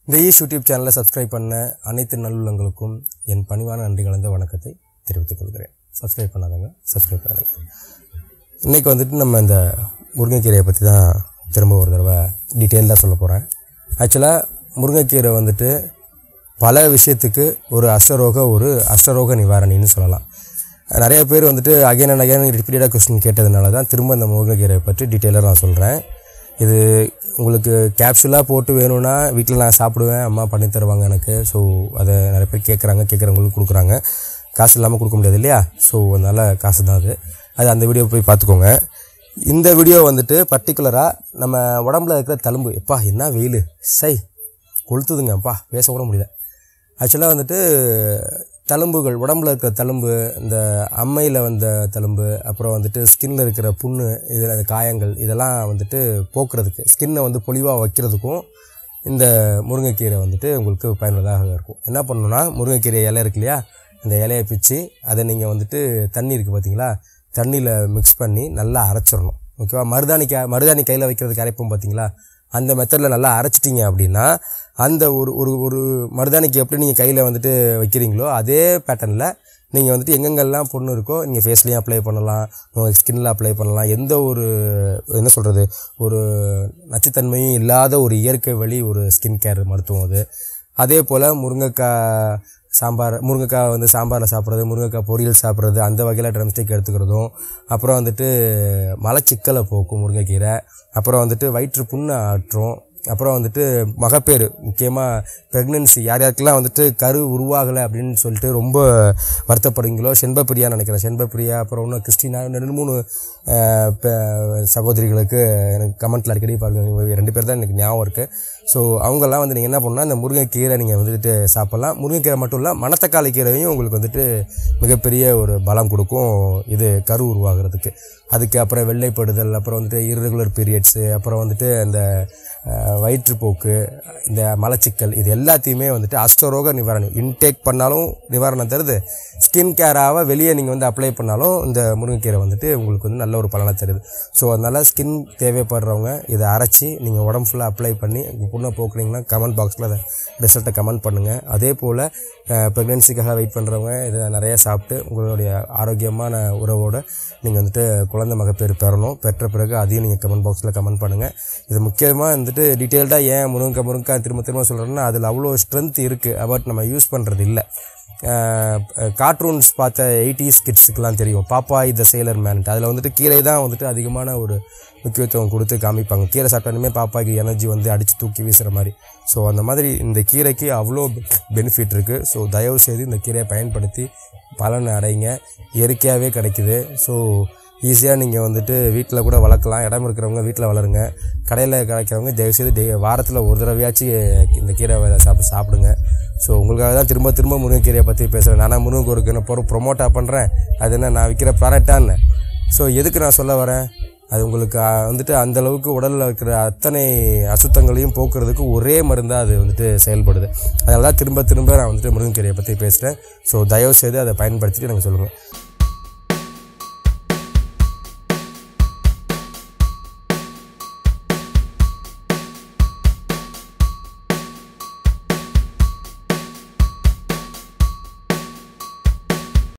இந்த is YouTube சேனலை subscribe பண்ண அனைத்து நல்லுள்ளங்களுக்கும் என் பணிவான நன்றி கலந்த வணக்கத்தை தெரிவித்துக் கொள்கிறேன் சப்ஸ்கிரைப் பண்ணாதவங்க சப்ஸ்கிரைப் பண்ணுங்க இன்றைக்கி வந்துட்டு நம்ம இந்த முருங்கைக்கீரையை பற்றி தான் திரும்ப ஒரு தடவை டீட்டெயில்டாக சொல்ல போகிறேன் ஆக்சுவலாக முருங்கைக்கீரை வந்துட்டு பல விஷயத்துக்கு ஒரு அஷ்டரோக ஒரு அஷ்டரோக நிவாரணின்னு சொல்லலாம் நிறைய பேர் வந்துட்டு அகைன் அண்ட் அகைன் ரிப்பீட்டடாக கொஸ்டின் கேட்டதுனால தான் திரும்ப இந்த முருங்கைக்கீரை பற்றி டீட்டெயிலாக நான் சொல்கிறேன் இது உங்களுக்கு கேப்சுலாக போட்டு வேணும்னா வீட்டில் நான் சாப்பிடுவேன் அம்மா பண்ணி தருவாங்க எனக்கு ஸோ அதை நிறைய பேர் கேட்குறாங்க கேட்குறவங்களுக்கு கொடுக்குறாங்க காசு இல்லாமல் கொடுக்க முடியாது இல்லையா ஸோ அதனால் காசு தான் அது அது அந்த வீடியோ போய் பார்த்துக்கோங்க இந்த வீடியோ வந்துட்டு பர்டிகுலராக நம்ம உடம்புல இருக்கிற தழும்பு எப்பா என்ன வெயில் சை கொளுத்துதுங்கப்பா பேச கூட முடியல ஆக்சுவலாக வந்துட்டு தழும்புகள் உடம்புல இருக்கிற தழும்பு இந்த அம்மையில் வந்த தழும்பு அப்புறம் வந்துட்டு ஸ்கின்ல இருக்கிற புண்ணு இதில் அந்த காயங்கள் இதெல்லாம் வந்துட்டு போக்குறதுக்கு ஸ்கின்னை வந்து பொலிவாக வைக்கிறதுக்கும் இந்த முருங்கைக்கீரை வந்துட்டு உங்களுக்கு பயனுள்ளதாக இருக்கும் என்ன பண்ணணும்னா முருங்கைக்கீரை இலை இருக்கு இல்லையா அந்த இலையை பிச்சு அதை நீங்கள் வந்துட்டு தண்ணி இருக்குது பார்த்தீங்களா தண்ணியில் மிக்ஸ் பண்ணி நல்லா அரைச்சிடணும் ஓகேவா மருதாணி கா மருதாணி கையில் வைக்கிறதுக்கு அரைப்போம் பார்த்தீங்களா அந்த மெத்தடில் நல்லா அரைச்சிட்டிங்க அப்படின்னா அந்த ஒரு ஒரு ஒரு மருதாணிக்கு எப்படி நீங்கள் கையில் வந்துட்டு வைக்கிறீங்களோ அதே பேட்டர்னில் நீங்கள் வந்துட்டு எங்கெங்கெல்லாம் பொண்ணு இருக்கோ நீங்கள் ஃபேஸ்லேயும் அப்ளை பண்ணலாம் உங்கள் ஸ்கின்னில் அப்ளை பண்ணலாம் எந்த ஒரு என்ன சொல்கிறது ஒரு நச்சுத்தன்மையும் இல்லாத ஒரு இயற்கை வழி ஒரு ஸ்கின் கேர் மருத்துவம் அது அதே போல் முருங்கைக்காய் சாம்பார் முருங்கைக்காய் வந்து சாம்பாரில் சாப்பிட்றது முருங்கைக்காய் பொரியல் சாப்பிட்றது அந்த வகையில் ட்ரம்ஸ்டிக் எடுத்துக்கிறதும் அப்புறம் வந்துட்டு மலச்சிக்கலை போக்கும் முருங்கைக்கீரை அப்புறம் வந்துட்டு வயிற்று புண்ணை ஆற்றும் அப்புறம் வந்துட்டு மகப்பேறு முக்கியமாக ப்ரெக்னென்சி யார் யாருக்கெல்லாம் வந்துட்டு கரு உருவாகலை அப்படின்னு சொல்லிட்டு ரொம்ப வருத்தப்படுறீங்களோ செண்பப்பிரியா நினைக்கிறேன் செண்பப்பிரியா அப்புறம் இன்னும் கிறிஸ்டினா ரெண்டு மூணு அஹ், ப- சகோதரிகளுக்கு எனக்கு கமெண்ட்டில் அடிக்கடி பாருங்க இவங்க ரெண்டு பேர் தான் எனக்கு ஞாபகம் இருக்குது ஸோ அவங்கெல்லாம் வந்து நீங்கள் என்ன பண்ணால் இந்த முருங்கைக்கீரை நீங்கள் வந்துட்டு சாப்பிட்லாம் முருங்கைக்கீரை மட்டும் இல்லை மணத்தக்காளி கீரையும் உங்களுக்கு வந்துட்டு மிகப்பெரிய ஒரு பலம் கொடுக்கும் இது கரு உருவாகிறதுக்கு அதுக்கு அப்புறம் வெள்ளைப்படுதல் அப்புறம் வந்துட்டு irregular பீரியட்ஸு அப்புறம் வந்துட்டு அந்த அஹ், வயிற்றுப்போக்கு இந்த மலச்சிக்கல் இது எல்லாத்தையுமே வந்துட்டு அஷ்டரோக நிவாரணம் இன்டேக் பண்ணாலும் நிவாரணம் தருது ஸ்கின் கேராக வெளியே நீங்கள் வந்து அப்ளை பண்ணாலும் இந்த முருங்கைக்கீரை வந்துட்டு உங்களுக்கு வந்து நல்ல ஒரு பலனை தருது ஸோ அதனால் ஸ்கின் தேவைப்படுறவங்க இதை அரைச்சி நீங்கள் உடம்பு ஃபுல்லாக அப்ளை பண்ணி புண்ணை போக்குனீங்கன்னா கமெண்ட் பாக்ஸில் அதை ரிசல்ட்டை கமெண்ட் பண்ணுங்கள் அதே போல் ப்ரெக்னென்சிக்காக வெயிட் பண்ணுறவங்க இதை நிறைய சாப்பிட்டு உங்களுடைய ஆரோக்கியமான உறவோடு நீங்கள் வந்துட்டு குழந்தை மகப்பேறு பெறணும் பெற்ற பிறகு அதையும் நீங்கள் கமெண்ட் பாக்ஸில் கமெண்ட் பண்ணுங்கள் இது முக்கியமாக வந்துட்டு டீட்டெயில்டாக ஏன் முருங்கை முருங்கை திரும்ப திரும்ப சொல்கிறேன்னா அதில் அவ்வளோ ஸ்ட்ரென்த் இருக்குது பட் நம்ம யூஸ் பண்ணுறது இல்லை கார்ட்டூன்ஸ் பார்த்த எயிட்டிஸ் கிட்ஸுக்கெலாம் தெரியும் பாப்பா த சேலர் மேன்ட் அதில் வந்துட்டு கீரை தான் வந்துட்டு அதிகமான ஒரு முக்கியத்துவம் கொடுத்து காமிப்பாங்க கீரை சாப்பிட்டாலுமே பாப்பாக்கு எனர்ஜி வந்து அடித்து தூக்கி வீசுகிற மாதிரி ஸோ அந்த மாதிரி இந்த கீரைக்கு அவ்வளோ பெனிஃபிட் இருக்குது ஸோ தயவு செய்து இந்த கீரையை பயன்படுத்தி பலன் அடைங்க இயற்கையாகவே கிடைக்குது ஸோ ஈஸியாக நீங்கள் வந்துட்டு வீட்டில் கூட வளர்க்கலாம் இடம் இருக்கிறவங்க வீட்டில் வளருங்க கடையில் கிடைக்கிறவங்க தயவுசெய்து டே வாரத்தில் ஒரு தடவையாச்சும் இந்த கீரை வேலை சாப்பிட்டு சாப்பிடுங்க ஸோ உங்களுக்காக தான் திரும்ப திரும்ப முருங்கைக்கீரையை பற்றி பேசுகிறேன் நானா முருங்கை ஒரு என்ன பொருள் ப்ரொமோட்டாக பண்ணுறேன் அது என்ன நான் விற்கிற ப்ராடக்டான்னு ஸோ எதுக்கு நான் சொல்ல வரேன் அது உங்களுக்கு அஹ், வந்துட்டு அந்த அளவுக்கு உடலில் இருக்கிற அத்தனை அசுத்தங்களையும் போக்குறதுக்கு ஒரே மருந்தாக அது வந்துட்டு செயல்படுது அதனால தான் திரும்ப திரும்ப நான் வந்துட்டு முருங்கைக்கீரையை பற்றி பேசுகிறேன் ஸோ தயவு செய்து அதை பயன்படுத்திட்டு எனக்கு சொல்லுங்கள்